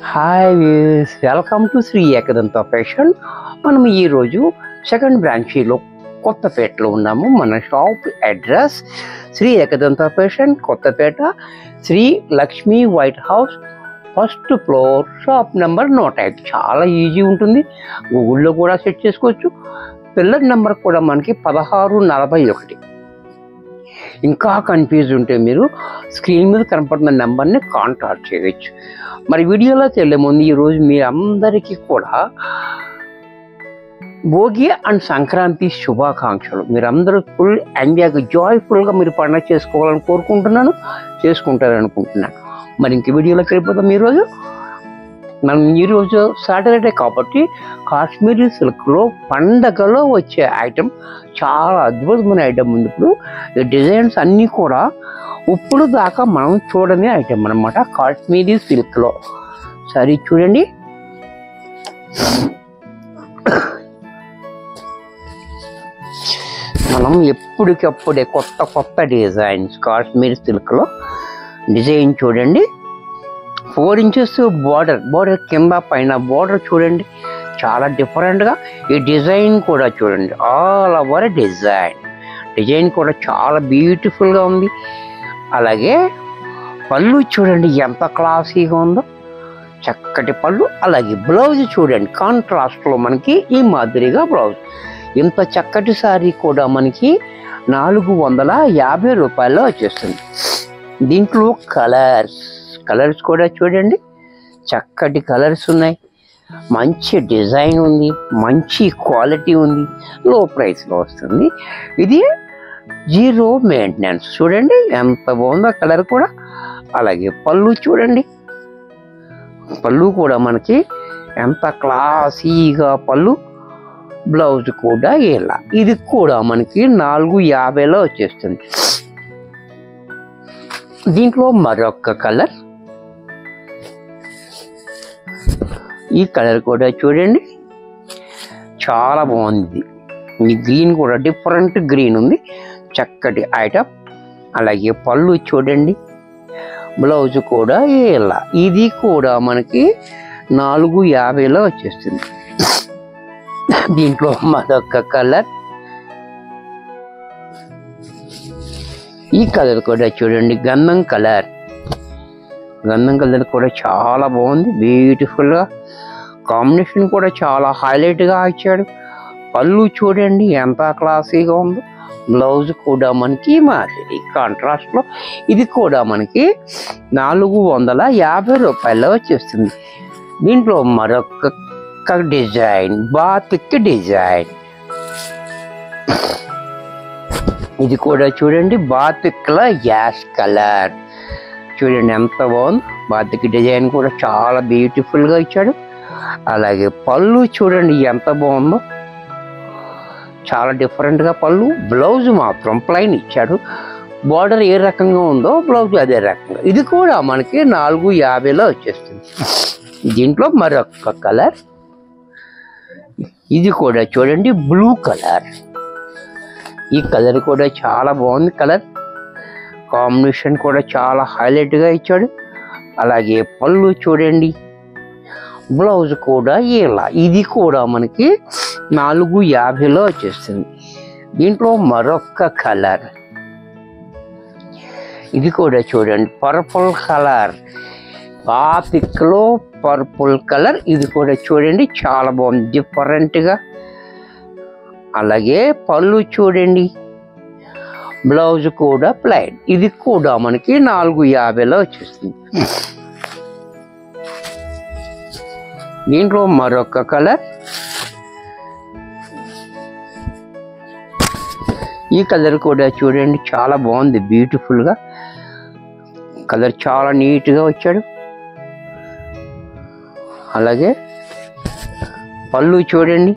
hi views welcome to Shri Ekadantha fashion మనం ఈరోజు second బ్రాంచీలో కొత్తపేటలో ఉన్నాము మన shop address Shri Ekadantha fashion Kothapeta Shri Lakshmi white house first floor shop number నూట ఐదు చాలా ఈజీ ఉంటుంది గూగుల్లో కూడా సెట్ చేసుకోవచ్చు పిల్లర్ నెంబర్ కూడా మనకి పదహారు నలభై ఒకటి ఇంకా కన్ఫ్యూజ్ ఉంటే మీరు స్క్రీన్ మీద కనపడుతున్న నెంబర్ని కాంటాక్ట్ చేయవచ్చు మరి వీడియోలోకి వెళ్ళే ముందు ఈరోజు మీ అందరికీ కూడా భోగి అండ్ సంక్రాంతి శుభాకాంక్షలు మీరందరూ ఫుల్ ఎంజాయ్గా జాయ్ఫుల్గా మీరు పండుగ చేసుకోవాలని కోరుకుంటున్నాను చేసుకుంటారని అనుకుంటున్నాను మరి ఇంక వీడియోలోకి వెళ్ళిపోతాం ఈరోజు మనం ఈరోజు సాటర్డే కాబట్టి కాశ్మీరీ సిల్క్లో పండగలో వచ్చే ఐటెం చాలా అద్భుతమైన ఐటెం ఉంది ఇప్పుడు ఈ డిజైన్స్ అన్నీ కూడా ఇప్పుడు దాకా మనం చూడని ఐటెం అనమాట కాశ్మీరీ సిల్క్లో సరే చూడండి మనం ఎప్పటికప్పుడే కొత్త కొత్త డిజైన్స్ కాశ్మీర్ సిల్క్లో డిజైన్ చూడండి ఫోర్ ఇంచెస్ బార్డర్ బార్డర్ కింద పైన బార్డర్ చూడండి చాలా డిఫరెంట్గా ఈ డిజైన్ కూడా చూడండి ఆల్ ఓవర్ డిజైన్ డిజైన్ కూడా చాలా బ్యూటిఫుల్గా ఉంది అలాగే పళ్ళు చూడండి ఎంత క్లాసీగా ఉందో చక్కటి పళ్ళు అలాగే బ్లౌజ్ చూడండి కాంట్రాస్ట్లో మనకి ఈ మాదిరిగా బ్లౌజ్ ఇంత చక్కటి సారీ కూడా మనకి నాలుగు వందల యాభై రూపాయల్లో వచ్చేస్తుంది దీంట్లో కలర్స్ కలర్స్ కూడా చూడండి చక్కటి కలర్స్ ఉన్నాయి మంచి డిజైన్ ఉంది మంచి క్వాలిటీ ఉంది లో ప్రైస్లో వస్తుంది ఇది జీరో మెయింటెనెన్స్ చూడండి ఎంత బాగుందో కలర్ కూడా అలాగే పళ్ళు చూడండి పళ్ళు కూడా మనకి ఎంత క్లాసీగా పళ్ళు బ్లౌజ్ కూడా ఇలా ఇది కూడా మనకి నాలుగు యాభైలో వచ్చేస్తుంది దీంట్లో మరొక కలర్ ఈ కలర్ కూడా చూడండి చాలా బాగుంది ఈ గ్రీన్ కూడా డిఫరెంట్ గ్రీన్ ఉంది చక్కటి ఐటమ్ అలాగే పళ్ళు చూడండి బ్లౌజ్ కూడా ఇలా ఇది కూడా మనకి నాలుగు యాభైలో వచ్చేస్తుంది దీంట్లో మరొక కలర్ ఈ కలర్ కూడా చూడండి గంధం కలర్ గంధం కలర్ కూడా చాలా బాగుంది బ్యూటిఫుల్గా కాంబినేషన్ కూడా చాలా హైలైట్గా ఇచ్చాడు పళ్ళు చూడండి ఎంత క్లాసీగా ఉందో బ్లౌజ్ కూడా మనకి మాదిరి కాంట్రాస్ట్లో ఇది కూడా మనకి నాలుగు వందల యాభై రూపాయల్లో వచ్చేస్తుంది దీంట్లో మరొక డిజైన్ బాతిక్ డిజైన్ ఇది కూడా చూడండి బాతిక్ల యాష్ కలర్ చూడండి ఎంత బాగుంది బాతిక్ డిజైన్ కూడా చాలా బ్యూటిఫుల్గా ఇచ్చాడు అలాగే పళ్ళు చూడండి ఎంత బాగుందో చాలా డిఫరెంట్గా పళ్ళు బ్లౌజ్ మాత్రం ప్లైన్ ఇచ్చాడు బార్డర్ ఏ రకంగా ఉందో బ్లౌజ్ అదే రకంగా ఇది కూడా మనకి నాలుగు యాభైలో వచ్చేస్తుంది దీంట్లో మరొక కలర్ ఇది కూడా చూడండి బ్లూ కలర్ ఈ కలర్ కూడా చాలా బాగుంది కలర్ కాంబినేషన్ కూడా చాలా హైలైట్గా ఇచ్చాడు అలాగే పళ్ళు చూడండి బ్లౌజ్ కూడా ఇలా ఇది కూడా మనకి నాలుగు యాభైలో వచ్చేస్తుంది దీంట్లో మరొక కలర్ ఇది కూడా చూడండి పర్పుల్ కలర్ బాతిక్లో పర్పుల్ కలర్ ఇది కూడా చూడండి చాలా బాగుంది డిఫరెంట్గా అలాగే పళ్ళు చూడండి బ్లౌజ్ కూడా ప్లైన్ ఇది కూడా మనకి నాలుగు యాభైలో వచ్చేస్తుంది దీంట్లో మరొక కలర్ ఈ కలర్ కూడా చూడండి చాలా బాగుంది బ్యూటిఫుల్గా కలర్ చాలా నీట్గా వచ్చాడు అలాగే పళ్ళు చూడండి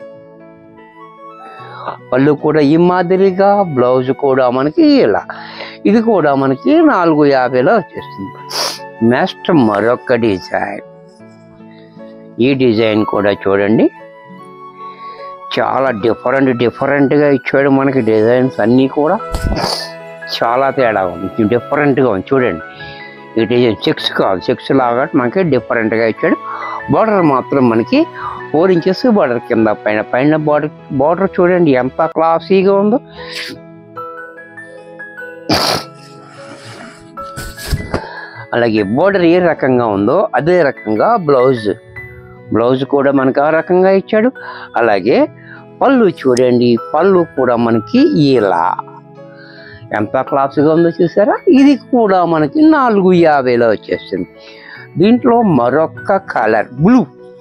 పళ్ళు కూడా ఈ మాదిరిగా బ్లౌజ్ కూడా మనకి ఇలా ఇది కూడా మనకి నాలుగు యాభైలో వచ్చేస్తుంది నెక్స్ట్ మరొక డిజైన్ ఈ డిజైన్ కూడా చూడండి చాలా డిఫరెంట్ డిఫరెంట్గా ఇచ్చాడు మనకి డిజైన్స్ అన్నీ కూడా చాలా తేడా ఉంది డిఫరెంట్గా ఉంది చూడండి ఈ డిజైన్ చెక్స్ కాదు చెక్స్ లాగా మనకి డిఫరెంట్గా ఇచ్చాడు బార్డర్ మాత్రం మనకి ఫోర్ ఇంచెస్ బార్డర్ కింద పైన పైన బార్డర్ బార్డర్ చూడండి ఎంత క్లాసీగా ఉందో అలాగే బోర్డర్ ఏ రకంగా ఉందో అదే రకంగా బ్లౌజ్ బ్లౌజ్ కూడా మనకి ఆ రకంగా ఇచ్చాడు అలాగే పళ్ళు చూడండి పళ్ళు కూడా మనకి ఇలా ఎంత క్లాస్గా ఉందో చూసారా ఇది కూడా మనకి నాలుగు యాభైలో వచ్చేస్తుంది దీంట్లో మరొక కలర్ బ్లూ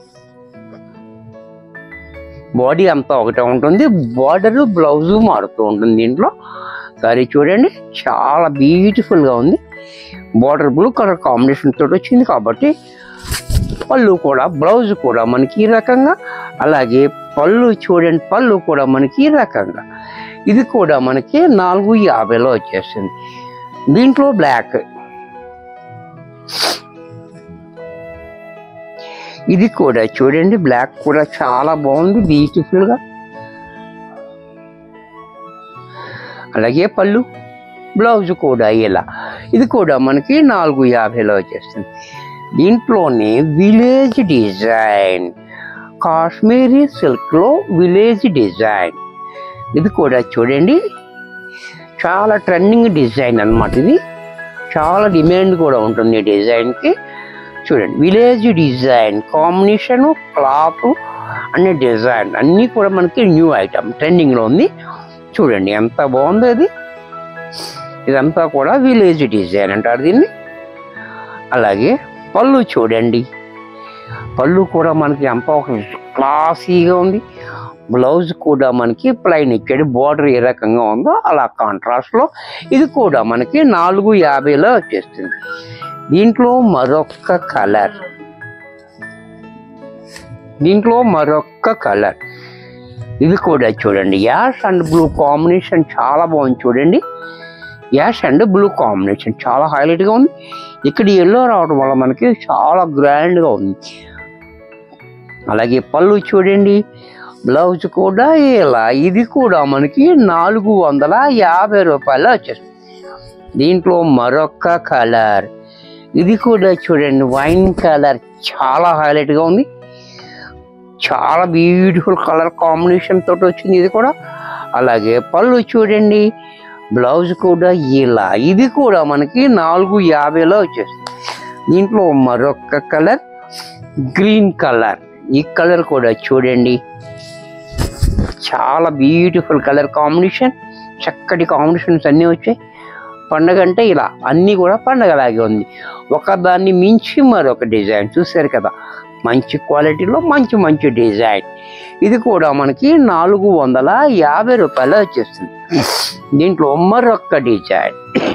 బాడీ అంతా ఒకటే ఉంటుంది బార్డర్ బ్లౌజ్ మారుతూ ఉంటుంది దీంట్లో సరే చూడండి చాలా బ్యూటిఫుల్గా ఉంది బార్డర్ బ్లూ కలర్ కాంబినేషన్ తోటి వచ్చింది కాబట్టి పళ్ళు కూడా బ్లౌజ్ కూడా మనకి ఈ రకంగా అలాగే పళ్ళు చూడండి పళ్ళు కూడా మనకి ఈ రకంగా ఇది కూడా మనకి నాలుగు యాభైలో వచ్చేస్తుంది దీంట్లో బ్లాక్ ఇది కూడా చూడండి బ్లాక్ కూడా చాలా బాగుంది బ్యూటిఫుల్ గా అలాగే పళ్ళు బ్లౌజ్ కూడా ఇలా ఇది కూడా మనకి నాలుగు యాభైలో వచ్చేస్తుంది దీంట్లోనే విలేజ్ డిజైన్ కాశ్మీరీ సిల్క్ లో విలేజ్ డిజైన్ ఇది కూడా చూడండి చాలా ట్రెండింగ్ డిజైన్ అన్నమాట ఇది చాలా డిమాండ్ కూడా ఉంటుంది ఈ డిజైన్కి చూడండి విలేజ్ డిజైన్ కాంబినేషన్ క్లాత్ అనే డిజైన్ అన్నీ కూడా మనకి న్యూ ఐటమ్ ట్రెండింగ్లో ఉంది చూడండి ఎంత బాగుందో ఇది ఇదంతా కూడా విలేజ్ డిజైన్ అంటారు దీన్ని అలాగే పళ్ళు చూడండి పళ్ళు కూడా మనకి అంత ఒక క్లాసీగా ఉంది బ్లౌజ్ కూడా మనకి ప్లైన్ ఇచ్చాడు బార్డర్ ఏ రకంగా ఉందో అలా కాంట్రాస్ట్ లో ఇది కూడా మనకి నాలుగు యాభైలో వచ్చేస్తుంది దీంట్లో మరొక కలర్ దీంట్లో మరొక కలర్ ఇది కూడా చూడండి యాష్ అండ్ బ్లూ కాంబినేషన్ చాలా బాగుంది చూడండి యాష్ అండ్ బ్లూ కాంబినేషన్ చాలా హైలైట్ గా ఉంది ఇక్కడ ఎల్లో రావడం వల్ల మనకి చాలా గ్రాండ్ గా ఉంది అలాగే పళ్ళు చూడండి బ్లౌజ్ కూడా ఇలా ఇది కూడా మనకి నాలుగు వందల యాభై రూపాయలు వచ్చేస్తుంది దీంట్లో మరొక కలర్ ఇది కూడా చూడండి వైన్ కలర్ చాలా హైలైట్ గా ఉంది చాలా బ్యూటిఫుల్ కలర్ కాంబినేషన్ తోటి వచ్చింది ఇది కూడా అలాగే పళ్ళు చూడండి బ్లౌజ్ కూడా ఇలా ఇది కూడా మనకి నాలుగు యాభైలో వచ్చేస్తుంది దీంట్లో మరొక కలర్ గ్రీన్ కలర్ ఈ కలర్ కూడా చూడండి చాలా బ్యూటిఫుల్ కలర్ కాంబినేషన్ చక్కటి కాంబినేషన్స్ అన్నీ వచ్చాయి పండగ అంటే ఇలా అన్నీ కూడా పండగలాగే ఉంది ఒకదాన్ని మించి మరొక డిజైన్ చూశారు కదా మంచి క్వాలిటీలో మంచి మంచి డిజైన్ ఇది కూడా మనకి నాలుగు వందల యాభై రూపాయలు వచ్చేస్తుంది దీంట్లో మరొక డిజైన్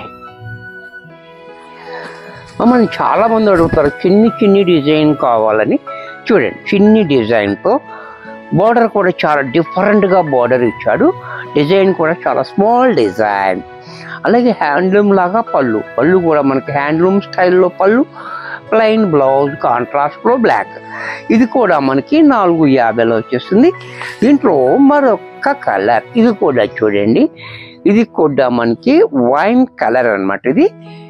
మమ్మల్ని చాలా మంది అడుగుతారు చిన్ని చిన్ని డిజైన్ కావాలని చూడండి చిన్ని డిజైన్తో బార్డర్ కూడా చాలా డిఫరెంట్గా బార్డర్ ఇచ్చాడు డిజైన్ కూడా చాలా స్మాల్ డిజైన్ అలాగే హ్యాండ్లూమ్ లాగా పళ్ళు పళ్ళు కూడా మనకి హ్యాండ్లూమ్ స్టైల్లో పళ్ళు ప్లెయిన్ బ్లౌజ్ కాంట్రాస్ట్లో బ్లాక్ ఇది కూడా మనకి నాలుగు యాభైలో వచ్చేస్తుంది దీంట్లో మరొక కలర్ ఇది కూడా చూడండి ఇది కూడా మనకి వైన్ కలర్ అన్నమాట ఇది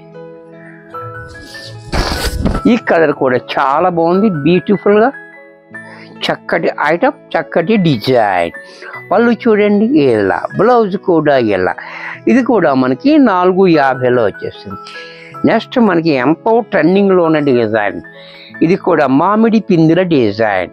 ఈ కలర్ కూడా చాలా బాగుంది బ్యూటిఫుల్ గా చక్కటి ఐటమ్ చక్కటి డిజైన్ పళ్ళు చూడండి ఇలా బ్లౌజ్ కూడా ఇలా ఇది కూడా మనకి నాలుగు యాభైలో వచ్చేస్తుంది నెక్స్ట్ మనకి ఎంతో ట్రెండింగ్లో ఉన్న డిజైన్ ఇది కూడా మామిడి పిందిల డిజైన్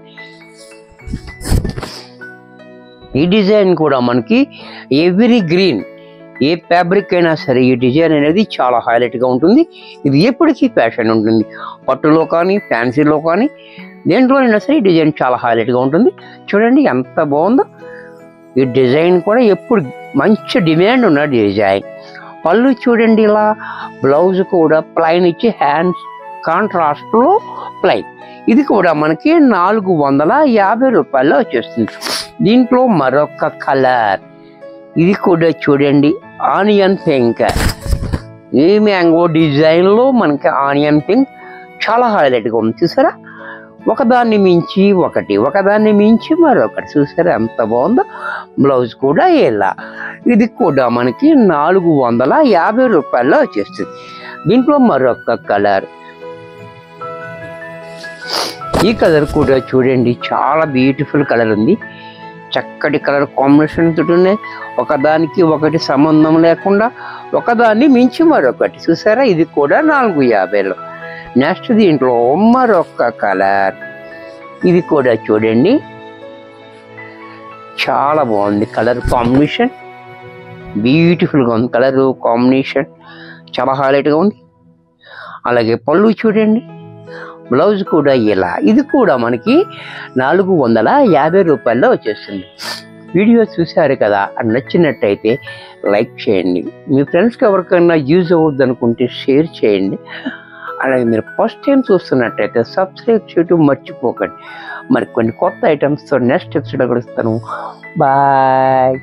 ఈ డిజైన్ కూడా మనకి ఎవ్రీ గ్రీన్ ఏ ఫ్యాబ్రిక్ అయినా సరే ఈ డిజైన్ అనేది చాలా హైలైట్గా ఉంటుంది ఇది ఎప్పటికీ ఫ్యాషన్ ఉంటుంది పట్టులో కానీ ఫ్యాన్సీలో కానీ దేంట్లోనైనా సరే ఈ డిజైన్ చాలా హైలైట్గా ఉంటుంది చూడండి ఎంత బాగుందో ఈ డిజైన్ కూడా ఎప్పుడు మంచి డిమాండ్ ఉన్న డిజైన్ పళ్ళు చూడండి ఇలా బ్లౌజ్ కూడా ప్లైన్ ఇచ్చి హ్యాండ్స్ కాంట్రాస్ట్లో ప్లైన్ ఇది కూడా మనకి నాలుగు వందల యాభై రూపాయల్లో వచ్చేస్తుంది దీంట్లో మరొక కలర్ ఇది కూడా చూడండి ఆనియన్ పింక్ ఈ మ్యాంగో డిజైన్లో మనకి ఆనియన్ పింక్ చాలా హైలైట్గా ఉంది చూసారా ఒకదాన్ని మించి ఒకటి ఒకదాన్ని మించి మరొకటి చూసారా ఎంత బాగుందో బ్లౌజ్ కూడా ఇలా ఇది కూడా మనకి నాలుగు వందల యాభై రూపాయల్లో వచ్చేస్తుంది దీంట్లో మరొక కలర్ ఈ కలర్ కూడా చూడండి చాలా బ్యూటిఫుల్ కలర్ ఉంది చక్కటి కలర్ కాంబినేషన్ తోటి ఉన్నాయి ఒకదానికి ఒకటి సంబంధం లేకుండా ఒకదాన్ని మించి మరొకటి చూసారా ఇది కూడా నాలుగు యాభైలో నెక్స్ట్ దీంట్లో మరొక కలర్ ఇది కూడా చూడండి చాలా బాగుంది కలర్ కాంబినేషన్ బ్యూటిఫుల్గా ఉంది కలర్ కాంబినేషన్ చాలా హైలైట్గా ఉంది అలాగే పళ్ళు చూడండి బ్లౌజ్ కూడా ఇలా ఇది కూడా మనకి నాలుగు వందల యాభై రూపాయల్లో వచ్చేస్తుంది వీడియో చూశారు కదా అది నచ్చినట్టయితే లైక్ చేయండి మీ ఫ్రెండ్స్కి ఎవరికైనా యూజ్ అవుద్ది అనుకుంటే షేర్ చేయండి అలాగే మీరు ఫస్ట్ టైం చూస్తున్నట్టయితే సబ్స్క్రైబ్ చేయడం మర్చిపోకండి మరి కొన్ని కొత్త ఐటమ్స్తో నెక్స్ట్ ఎపిసోడ్ కలుస్తాను బాయ్